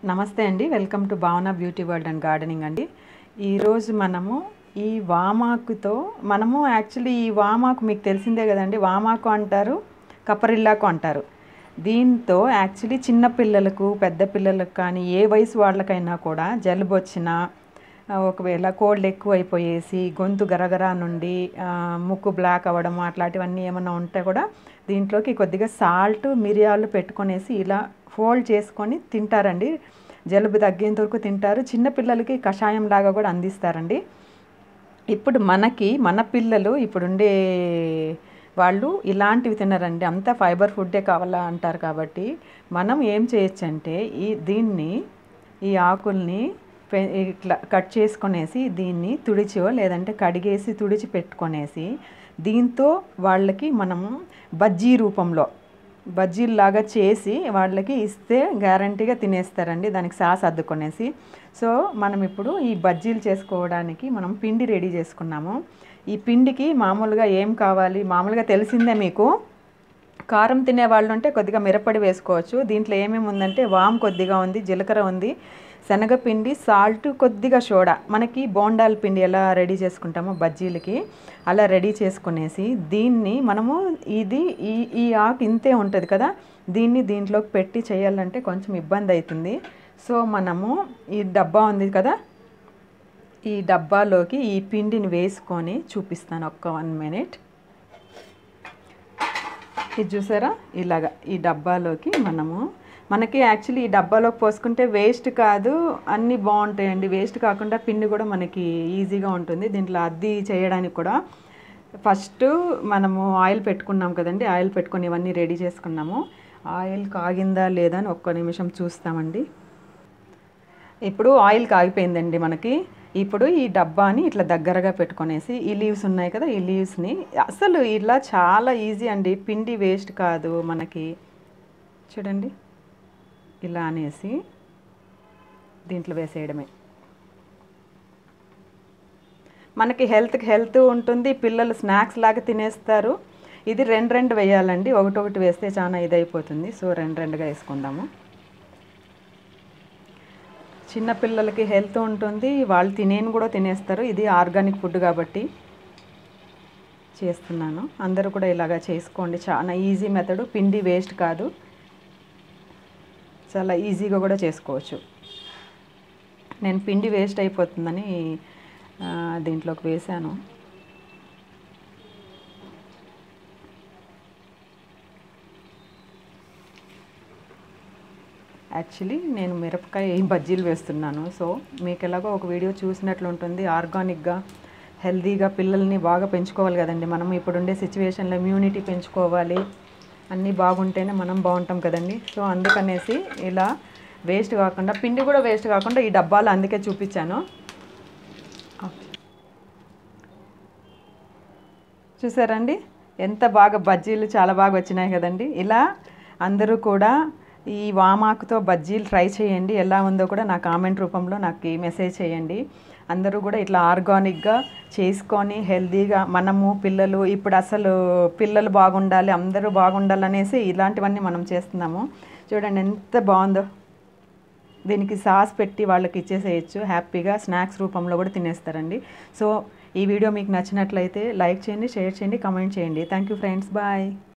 నమస్తే అండి welcome to Bhavana beauty world and gardening అండి ఈరోజు మనము ఈ వామాకుతో మనము యాక్చువల్లీ ఈ వామాకు మీకు తెలిసిందే కదండి వామాకు అంటారు కపరిల్లాకు అంటారు దీంతో యాక్చువల్లీ చిన్న పిల్లలకు పెద్ద పిల్లలకు కానీ ఏ వయసు వాళ్ళకైనా కూడా జలుబు వచ్చినా ఆ, ఒకవేళ కోల్డ్ ఎక్కువ అయిపోయేసి గొంతు గరగరా నుండి ఆ, ముక్కు బ్లాక్ అవ్వడం అట్లాంటివన్నీ ఏమైనా ఉంటే కూడా దీంట్లోకి కొద్దిగా సాల్ట్ మిరియాలు పెట్టుకొనేసి ఇలా ఫోల్డ్ చేసుకొని తింటారండి జలుబు తగ్గేంత వరకు తింటారు చిన్న పిల్లలకి కషాయం లాగా కూడా అందిస్తారండి ఇప్పుడు మనకి మన పిల్లలు ఇప్పుడుండే వాళ్ళు ఇలాంటివి తినరండి అంతా ఫైబర్ ఫుడ్డే కావాలా అంటారు కాబట్టి మనం ఏం చేయొచ్చంటే ఈ దీన్ని ఈ ఆకుల్ని పె- ఇట్లా కట్ చేసుకొనేసి దీన్ని తుడిచో లేదంటే కడిగేసి తుడిచి పెట్టుకొనేసి దీంతో వాళ్ళకి మనము బజ్జీ రూపంలో బజ్జీల్లాగా చేసి వాళ్ళకి ఇస్తే గ్యారంటీగా తినేస్తారండి దానికి సాస్ అద్దుకొనేసి సో మనం ఇప్పుడు ఈ బజ్జీలు చేసుకోవడానికి మనం పిండి రెడీ చేసుకున్నాము ఈ పిండికి మామూలుగా ఏం కావాలి మామూలుగా తెలిసిందే మీకు కారం తినే వాళ్ళు ఉంటే కొద్దిగా మిరపడి వేసుకోవచ్చు దీంట్లో ఏమేమి ఉందంటే వామ్ కొద్దిగా ఉంది జీలకర్ర ఉంది శనగపిండి సాల్ట్ కొద్దిగా సోడా మనకి బోండాల పిండి ఎలా రెడీ చేసుకుంటామో బజ్జీలకి అలా రెడీ చేసుకునేసి దీన్ని మనము ఇది ఈ ఈ ఆకు ఇంతే ఉంటుంది కదా దీన్ని దీంట్లోకి పెట్టి చేయాలంటే కొంచెం ఇబ్బంది అవుతుంది సో మనము ఈ డబ్బా ఉంది కదా ఈ డబ్బాలోకి ఈ పిండిని వేసుకొని చూపిస్తాను ఒక్క వన్ మినిట్ ఇది చూసారా ఇలాగా ఈ డబ్బాలోకి మనము మనకి యాక్చువల్లీ ఈ డబ్బాలోకి పోసుకుంటే వేస్ట్ కాదు అన్నీ బాగుంటాయండి వేస్ట్ కాకుండా పిండి కూడా మనకి ఈజీగా ఉంటుంది దీంట్లో అద్ది చేయడానికి కూడా ఫస్ట్ మనము ఆయిల్ పెట్టుకున్నాం కదండి ఆయిల్ పెట్టుకొని ఇవన్నీ రెడీ చేసుకున్నాము ఆయిల్ కాగిందా లేదా అని ఒక్క నిమిషం చూస్తామండి ఇప్పుడు ఆయిల్ కాగిపోయిందండి మనకి ఇప్పుడు ఈ డబ్బాని ఇట్లా దగ్గరగా పెట్టుకొనేసి ఈ లీవ్స్ ఉన్నాయి కదా ఈ లీవ్స్ని అసలు ఇలా చాలా ఈజీ అండి పిండి వేస్ట్ కాదు మనకి చూడండి ఇలా అనేసి దీంట్లో వేసేయడమే మనకి హెల్త్కి హెల్త్ ఉంటుంది పిల్లలు స్నాక్స్ లాగా తినేస్తారు ఇది రెండు రెండు వేయాలండి ఒకటొకటి వేస్తే చాలా ఇదైపోతుంది సో రెండు రెండుగా వేసుకుందాము చిన్న పిల్లలకి హెల్త్ ఉంటుంది వాళ్ళు తినేని కూడా తినేస్తారు ఇది ఆర్గానిక్ ఫుడ్ కాబట్టి చేస్తున్నాను అందరూ కూడా ఇలాగా చేసుకోండి చాలా ఈజీ మెథడ్ పిండి వేస్ట్ కాదు చాలా ఈజీగా కూడా చేసుకోవచ్చు నేను పిండి వేస్ట్ అయిపోతుందని ఆ, దీంట్లోకి వేశాను యాక్చువల్లీ నేను మిరపకాయ బజ్జీలు వేస్తున్నాను సో మీకు ఎలాగో ఒక వీడియో చూసినట్లు ఉంటుంది ఆర్గానిక్గా హెల్తీగా పిల్లల్ని బాగా పెంచుకోవాలి కదండి మనం ఇప్పుడుండే సిచ్యువేషన్లో ఇమ్యూనిటీ పెంచుకోవాలి అన్నీ బాగుంటేనే మనం బాగుంటాం కదండి సో అందుకనేసి ఇలా వేస్ట్ కాకుండా పిండి కూడా వేస్ట్ కాకుండా ఈ డబ్బాలు అందుకే చూపించాను చూసారండి ఎంత బాగా బజ్జీలు చాలా బాగా వచ్చినాయి కదండి ఇలా అందరూ కూడా ఈ వామాకుతో బజ్జీలు ట్రై చేయండి ఎలా ఉందో కూడా నా కామెంట్ రూపంలో నాకు మెసేజ్ చేయండి అందరూ కూడా ఇట్లా ఆర్గానిక్గా చేసుకొని హెల్తీగా మనము పిల్లలు ఇప్పుడు అసలు పిల్లలు బాగుండాలి అందరూ బాగుండాలనేసి ఇలాంటివన్నీ మనం చేస్తున్నాము చూడండి ఎంత బాగుందో దీనికి సాస్ పెట్టి వాళ్ళకి ఇచ్చేసేయచ్చు హ్యాపీగా స్నాక్స్ రూపంలో కూడా తినేస్తారండి సో ఈ వీడియో మీకు నచ్చినట్లయితే లైక్ చేయండి షేర్ చేయండి కామెంట్ చేయండి థ్యాంక్ యూ ఫ్రెండ్స్ బాయ్